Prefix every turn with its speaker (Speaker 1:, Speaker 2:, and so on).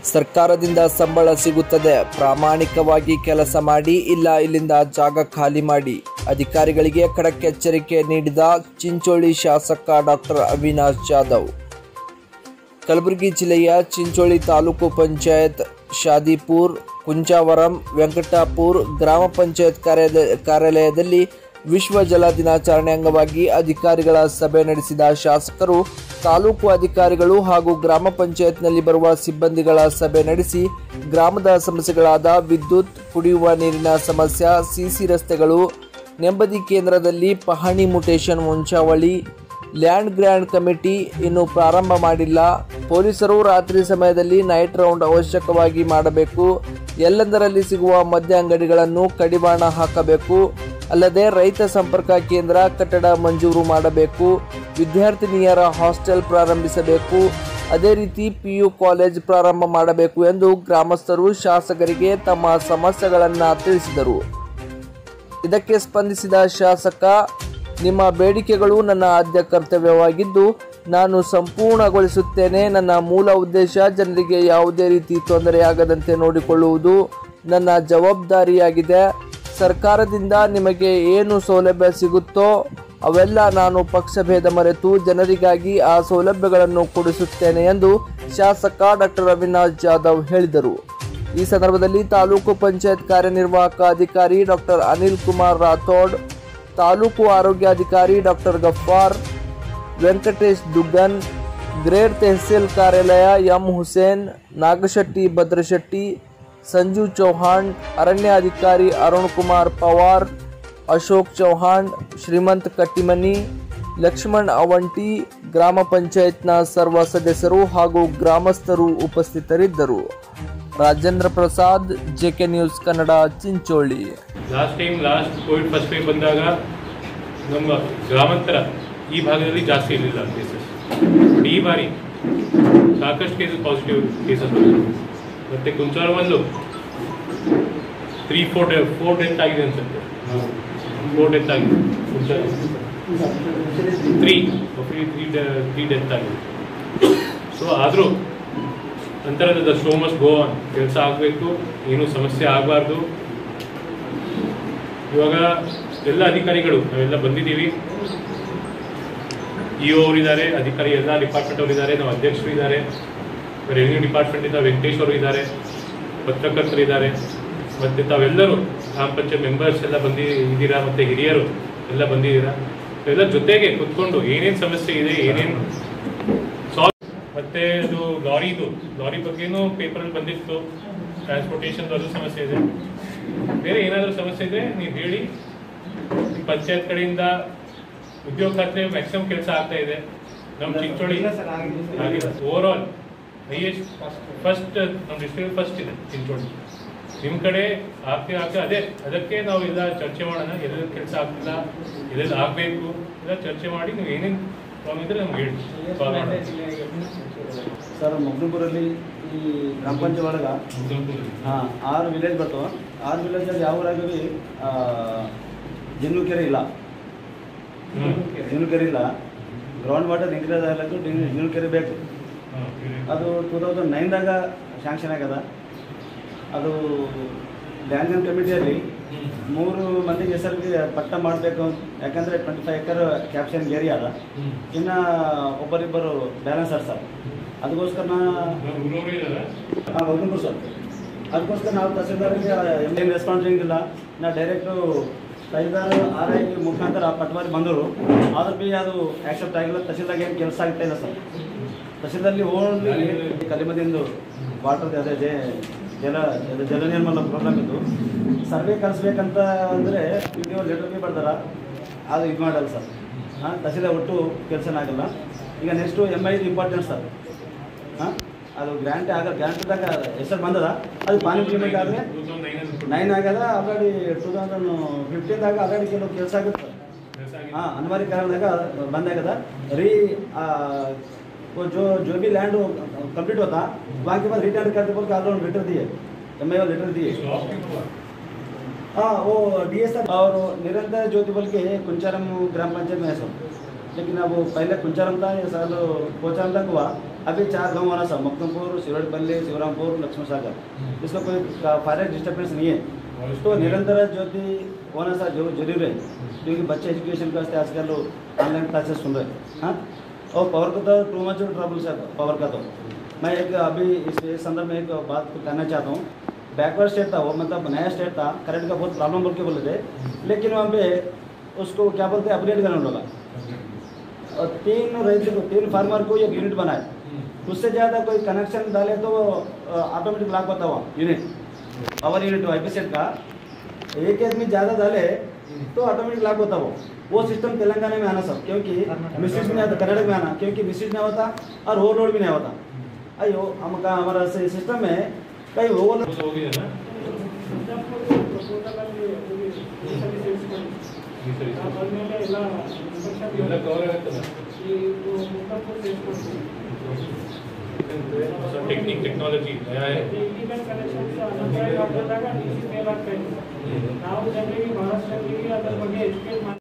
Speaker 1: ಸರ್ಕಾರದಿಂದ ಸಂಬಳ ಸಿಗುತ್ತದೆ ಪ್ರಾಮಾಣಿಕವಾಗಿ ಕೆಲಸ ಮಾಡಿ ಇಲ್ಲ ಇಲ್ಲಿಂದ ಜಾಗ ಖಾಲಿ ಮಾಡಿ ಅಧಿಕಾರಿಗಳಿಗೆ ಖಡಕ್ ಎಚ್ಚರಿಕೆ ನೀಡಿದ ಚಿಂಚೋಳಿ ಶಾಸಕ ಡಾಕ್ಟರ್ ಅವಿನಾಶ್ ಜಾಧವ್ ಕಲಬುರಗಿ ಜಿಲ್ಲೆಯ ಚಿಂಚೋಳಿ ತಾಲೂಕು ಪಂಚಾಯತ್ ಶಾದಿಪುರ್ ಕುಂಚಾವರಂ ವೆಂಕಟಾಪುರ್ ಗ್ರಾಮ ಪಂಚಾಯತ್ ಕಾರ್ಯದ ಕಾರ್ಯಾಲಯದಲ್ಲಿ ವಿಶ್ವ ಜಲ ದಿನಾಚರಣೆ ಅಂಗವಾಗಿ ಅಧಿಕಾರಿಗಳ ಸಭೆ ನಡೆಸಿದ ಶಾಸಕರು ತಾಲೂಕು ಅಧಿಕಾರಿಗಳು ಹಾಗೂ ಗ್ರಾಮ ಪಂಚಾಯತ್ನಲ್ಲಿ ಬರುವ ಸಿಬ್ಬಂದಿಗಳ ಸಭೆ ನಡೆಸಿ ಗ್ರಾಮದ ಸಮಸ್ಯೆಗಳಾದ ವಿದ್ಯುತ್ ಕುಡಿಯುವ ನೀರಿನ ಸಮಸ್ಯೆ ಸಿಸಿ ರಸ್ತೆಗಳು ನೆಮ್ಮದಿ ಕೇಂದ್ರದಲ್ಲಿ ಪಹಣಿ ಮುಟೇಶನ್ ಮುಂಚಾವಳಿ ಲ್ಯಾಂಡ್ ಗ್ರ್ಯಾಂಡ್ ಕಮಿಟಿ ಇನ್ನು ಪ್ರಾರಂಭ ಮಾಡಿಲ್ಲ ಪೊಲೀಸರು ರಾತ್ರಿ ಸಮಯದಲ್ಲಿ ನೈಟ್ ರೌಂಡ್ ಅವಶ್ಯಕವಾಗಿ ಮಾಡಬೇಕು ಎಲ್ಲೆಂದರಲ್ಲಿ ಸಿಗುವ ಮದ್ಯ ಅಂಗಡಿಗಳನ್ನು ಕಡಿವಾಣ ಹಾಕಬೇಕು ಅಲ್ಲದೆ ರೈತ ಸಂಪರ್ಕ ಕೇಂದ್ರ ಕಟ್ಟಡ ಮಂಜೂರು ಮಾಡಬೇಕು ವಿದ್ಯಾರ್ಥಿನಿಯರ ಹಾಸ್ಟೆಲ್ ಪ್ರಾರಂಭಿಸಬೇಕು ಅದೇ ರೀತಿ ಪಿಯು ಕಾಲೇಜ್ ಪ್ರಾರಂಭ ಮಾಡಬೇಕು ಎಂದು ಗ್ರಾಮಸ್ಥರು ಶಾಸಕರಿಗೆ ತಮ್ಮ ಸಮಸ್ಯೆಗಳನ್ನು ತಿಳಿಸಿದರು ಇದಕ್ಕೆ ಸ್ಪಂದಿಸಿದ ಶಾಸಕ ನಿಮ್ಮ ಬೇಡಿಕೆಗಳು ನನ್ನ ಆದ್ಯ ಕರ್ತವ್ಯವಾಗಿದ್ದು ನಾನು ಸಂಪೂರ್ಣಗೊಳಿಸುತ್ತೇನೆ ನನ್ನ ಮೂಲ ಉದ್ದೇಶ ಜನರಿಗೆ ಯಾವುದೇ ರೀತಿ ತೊಂದರೆಯಾಗದಂತೆ ನೋಡಿಕೊಳ್ಳುವುದು ನನ್ನ ಜವಾಬ್ದಾರಿಯಾಗಿದೆ ಸರ್ಕಾರದಿಂದ ನಿಮಗೆ ಏನು ಸೌಲಭ್ಯ ಸಿಗುತ್ತೋ ಅವೆಲ್ಲ ನಾನು ಪಕ್ಷಭೇದ ಮರೆತು ಜನರಿಗಾಗಿ ಆ ಸೌಲಭ್ಯಗಳನ್ನು ಕೊಡಿಸುತ್ತೇನೆ ಎಂದು ಶಾಸಕ ಡಾಕ್ಟರ್ ಅವಿನಾಶ್ ಜಾಧವ್ ಹೇಳಿದರು ಈ ಸಂದರ್ಭದಲ್ಲಿ ತಾಲೂಕು ಪಂಚಾಯತ್ ಕಾರ್ಯನಿರ್ವಾಹಕ ಅಧಿಕಾರಿ ಡಾಕ್ಟರ್ ಅನಿಲ್ ಕುಮಾರ್ ರಾಥೋಡ್ ತಾಲೂಕು ಆರೋಗ್ಯಾಧಿಕಾರಿ ಡಾಕ್ಟರ್ ಗಫಾರ್ ವೆಂಕಟೇಶ್ ದುಗ್ಗನ್ ಗ್ರೇಡ್ ತೆಹಸೀಲ್ ಕಾರ್ಯಾಲಯ ಎಂ ಹುಸೇನ್ ನಾಗಶೆಟ್ಟಿ ಭದ್ರಶೆಟ್ಟಿ ಸಂಜು ಚೌಹಾಣ್ ಅರಣ್ಯಾಧಿಕಾರಿ ಅರುಣ್ ಕುಮಾರ್ ಪವಾರ್ ಅಶೋಕ್ ಚೌಹಾಣ್ ಶ್ರೀಮಂತ್ ಕಟ್ಟಿಮನಿ ಲಕ್ಷ್ಮಣ್ ಅವಂಟಿ ಗ್ರಾಮ ಪಂಚಾಯತ್ನ ಸರ್ವ ಸದಸ್ಯರು ಹಾಗೂ ಗ್ರಾಮಸ್ಥರು ಉಪಸ್ಥಿತರಿದ್ದರು Rajendra Prasad JK news Kannada Chincholi
Speaker 2: last time last Covid first wave ಬಂದಾಗ ನಮ್ಮ ಗ್ರಾಮಾಂತರ ಈ ಭಾಗದಲ್ಲಿ ಜಾಸ್ತಿ ಇರಲಿಲ್ಲ ಕೇಸಸ್ ಬಟ್ ಈ ಬಾರಿ ಸಾಕಷ್ಟು ಕೇಸಸ್ ಪಾಸಿಟಿವ್ ಕೇಸಸ್ ಬಂದರು ಮತ್ತು ಕುಂಚಾರವಲ್ಲೂ ತ್ರೀ ಫೋರ್ ಡೆ ಫೋರ್ ಡೆತ್ ಆಗಿದೆ ಅನ್ಸುತ್ತೆ ಫೋರ್ ಡೆತ್ ಆಗಿದೆ Kunchara three three three three death ಆಗಿದೆ ಸೊ ಆದರೂ ನಂತರದ the show must go on ಕೆಲಸ ಆಗಬೇಕು ಏನೂ ಸಮಸ್ಯೆ ಆಗಬಾರ್ದು ಇವಾಗ ಎಲ್ಲ ಅಧಿಕಾರಿಗಳು ನಾವೆಲ್ಲ ಬಂದಿದ್ದೀವಿ ಇ ಒ ಅವರಿದ್ದಾರೆ ಅಧಿಕಾರಿ ಎಲ್ಲ ಡಿಪಾರ್ಟ್ಮೆಂಟ್ ಅವರಿದ್ದಾರೆ ನಾವು ಅಧ್ಯಕ್ಷರು ಇದ್ದಾರೆ ರೆವಿನ್ಯೂ ಡಿಪಾರ್ಟ್ಮೆಂಟಿಂದ ವೆಂಕಟೇಶ್ ಅವರು ಇದ್ದಾರೆ ಪತ್ರಕರ್ತರಿದ್ದಾರೆ ಮತ್ತು ತಾವೆಲ್ಲರೂ ಗ್ರಾಮ ಪಂಚಾಯತ್ ಮೆಂಬರ್ಸ್ ಎಲ್ಲ ಬಂದಿ ಇದ್ದೀರಾ ಮತ್ತು ಹಿರಿಯರು ಎಲ್ಲ ಬಂದಿದ್ದೀರಾ ಎಲ್ಲ ಜೊತೆಗೆ ಕುತ್ಕೊಂಡು ಏನೇನು ಸಮಸ್ಯೆ ಇದೆ ಏನೇನು ಸಾಲ್ವ್ ಮತ್ತೆ ಅದು ಲಾರಿದು ಲಾರಿ ಬಗ್ಗೆನೂ ಪೇಪರಲ್ಲಿ ಬಂದಿತ್ತು ಟ್ರಾನ್ಸ್ಪೋರ್ಟೇಷನ್ ಅದು ಸಮಸ್ಯೆ ಇದೆ ಬೇರೆ ಏನಾದರೂ ಸಮಸ್ಯೆ ಇದ್ರೆ ನೀವು ಹೇಳಿ ಪಂಚಾಯತ್ ಕಡೆಯಿಂದ ಉದ್ಯೋಗ ಖಾತ್ರಿ ಮ್ಯಾಕ್ಸಿಮಮ್ ಕೆಲಸ ಆಗ್ತಾ ಇದೆ ನಮ್ಮ Chincholi overall highest first ನಮ್ಮ ಡಿಸ್ಟ್ರಿಕ್ಟ್ ಫಸ್ಟ್ ಇದೆ ಚಿಂಚೋಳಿ ನಿಮ್ಮ ಕಡೆ ಆಗ್ತಿ ಆಗ್ತಾ ಅದೇ ಅದಕ್ಕೆ ನಾವು ಎಲ್ಲ ಚರ್ಚೆ ಮಾಡೋಣ ಎಲ್ಲೆಲ್ಲಿ ಕೆಲಸ ಆಗ್ತಿಲ್ಲ ಎಲ್ಲೆಲ್ಲಿ ಆಗಬೇಕು ಎಲ್ಲ ಚರ್ಚೆ ಮಾಡಿ ನೀವು ಏನೇನು ಪ್ರಾಬ್ಲಮ್ ಇದ್ರೆ ನಮ್ಗೆ ಹೇಳಿ ಸಾಲ್ವ್ ಮಾಡೋಣ
Speaker 3: ಸರ್ ಮಗ್ನಪುರಲ್ಲಿ ಈ ಗ್ರಾಮ ಪಂಚಾಯತ್ ಒಳಗೆ ಹಾಂ ಆರು ವಿಲೇಜ್ ಬರ್ತಾವ ಆರು ವಿಲೇಜಲ್ಲಿ ಯಾವ ಊರಾಗಲಿ ಜಿನ್ನು ಕೆರೆ ಇಲ್ಲ ಜಿನ್ನು ಕೆರೆ ಇಲ್ಲ ಗ್ರೌಂಡ್ ವಾಟರ್ ಇನ್ಕ್ರೀಸ್ ಆಗಲಿದ್ದು ಜಿನ್ನು ಕೆರೆ ಬೇಕು ಅದು ಟೂ ತೌಸಂಡ್ ನೈನ್ದಾಗ ಶಾಂಕ್ಷನ್ ಆಗ್ಯದ ಅದು ಲ್ಯಾಂಡ್ ಆ್ಯಂಡ್ ಕಮಿಟಿಯಲ್ಲಿ ಮೂರು ಮಂದಿಗೆ ಹೆಸರಿಗೆ ಪಟ್ಟ ಮಾಡಬೇಕು ಯಾಕಂದರೆ ಟ್ವೆಂಟಿ ಫೈವ್ ಎಕರ್ ಕ್ಯಾಪ್ಷನ್ ಏರಿಯಾ ಅದ ಇನ್ನು ಒಬ್ಬರಿಬ್ಬರು ಬ್ಯಾಲೆನ್ಸ್ ಸರ್ ಅದಕ್ಕೋಸ್ಕರ ನಾ ಹಾಂ ಹೋಗ್ಬೇಕು ಸರ್ ಅದಕ್ಕೋಸ್ಕರ ನಾವು ತಹಸೀಲ್ದಾರ್ಗೆ ಏನು ರೆಸ್ಪಾನ್ಸಿಂಗ್ ಇಲ್ಲ ನಾ ಡೈರೆಕ್ಟು ತಹಸೀಲ್ದಾರ್ ಆರ್ ಐ ಮುಖಾಂತರ ಪಟ್ವಾರಿ ಬಂದರು ಆದ್ರೂ ಬಿ ಅದು ಆಕ್ಸೆಪ್ಟ್ ಆಗಿಲ್ಲ ತಹಸೀಲ್ದಾಗ ಏನು ಕೆಲಸ ಆಗ್ತಾ ಇಲ್ಲ ಸರ್ ತಹಸೀಲ್ದಲ್ಲಿ ಓನ್ಲಿ ಕಲಿಮದಿಂದು ವಾಟರ್ ಅದೇ ಜೆ ಜಲ ಅದು ಜಲ ನಿರ್ಮಲ ಪ್ರೋಗ್ರಾಮ್ ಇದ್ದು ಸರ್ವೆ ಕಳಿಸ್ಬೇಕಂತ ಅಂದರೆ ವಿಡಿಯೋ ಲೆಟರ್ ಬಿ ಬರ್ದಾರ ಅದು ಇದು ಮಾಡಲ್ಲ ಸರ್ ಹಾಂ ತಹಸೀಲ್ದಾರ್ ಒಟ್ಟು ಕೆಲಸನ ಆಗಲ್ಲ ಈಗ ನೆಕ್ಸ್ಟು ಎಮ್ ಐದು ಇಂಪಾರ್ಟೆಂಟ್ ಸರ್ ಹಾಂ ಅದು ಗ್ರ್ಯಾಂಟ್ ಆಗ ಗ್ರ್ಯಾಂಟ್ದಾಗ ಹೆಸರು ಬಂದದ ಅದು ಪಾನಿ ಪೇಮೆಂಟ್ ಆದರೆ ನೈನ್ ಆಗ್ಯದ ಆಲ್ರೆಡಿ ಟೂ ತೌಸಂಡ್ ಫಿಫ್ಟೀನ್ದಾಗ ಆಲ್ರೆಡಿ ಕೆಲವು ಕೆಲಸ ಆಗುತ್ತೆ हाँ अनिवार्य कारणದಾಗ ಬಂದಾಗದ ರೀ आ, वो जो जो भी लैंड कंप्लीट होता वहाँ के बाद रिटर्न करते बोल के ऑलराउंड लेटर दिए एम आई लेटर दिए हाँ वो डी एस और निरंतर ज्योति बोल के कुंचारम ग्राम पंचायत में है सब लेकिन अब वो पहले कुंचारम था ये साल पोचारम तक हुआ अभी चार गांव होना सब मक्तमपुर सिरोडपल्ली शिवरामपुर लक्ष्मण सागर इसका कोई फायरिंग डिस्टर्बेंस नहीं है तो निरंतर ज्योति होना सा जो जरूर है क्योंकि बच्चे एजुकेशन के वास्ते आजकल ऑनलाइन क्लासेस सुन रहे हैं हाँ और पावर का तो टू मच ट्रबल है पावर का तो मैं एक अभी इस इस संदर्भ में एक बात कहना चाहता हूँ बैकवर्ड स्टेट था वो मतलब नया स्टेट था करंट का बहुत प्रॉब्लम बोल के बोले थे लेकिन वहाँ पे उसको क्या बोलते हैं अपग्रेड करने लगा और तीन रैत को तीन फार्मर को एक यूनिट बनाए उससे ज़्यादा कोई कनेक्शन डाले तो ऑटोमेटिक लाग होता हुआ यूनिट पावर यूनिट आई सेट का एक आदमी ज़्यादा डाले तो ऑटोमेटिक लाग होता वो वो सिस्टम तेलंगाना में आना सब क्योंकि मिस्टेज में आता कर्नाटक में आना क्योंकि मिस्टेज नहीं होता और ओवरलोड भी नहीं होता अयो हम का हमारा सिस्टम में कहीं ओवरलोड
Speaker 2: ಹೋಗಿದೆನಾ ಈ ಸರಿ ಎಲ್ಲ ಕವರ್ ಆಗುತ್ತಲ್ಲ ಟೆಕ್ನಿಕ್ ಟೆಕ್ನಾಲಜಿ
Speaker 4: ನಾವು ಜನರಿಗೆ ಬಹಳಷ್ಟು ಜನರಿಗೆ ಅದ್ರ ಬಗ್ಗೆ ಎಜುಕೇಟ್